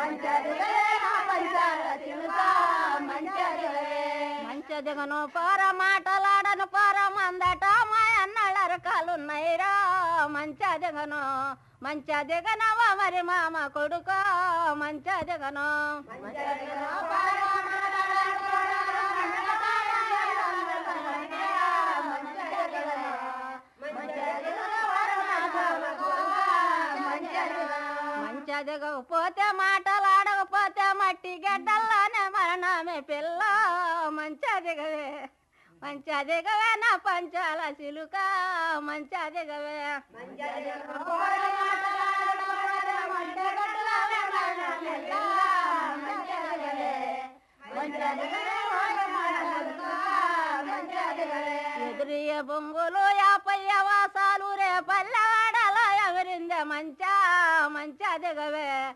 మంచదిగను పార మాటలాడను పార మందట మా అన్నళ్ళ కాలున్నాయిరా మంచదిగను మంచదిగనవ మరి మామ కొడుక మంచదిగను మంచదిగకపోతే మాటలాడకపోతే మట్టి గడ్డల్లోనే మరణమే పిల్ల మంచదిగవే మంచదిగవే నా పంచాల సిలుక మంచదిగవే ఎదురియ బొంగులు యాపయ్య వాసాలు రే పల్లెవాడలో ఎవరిందే మంచా మంచా దిగవే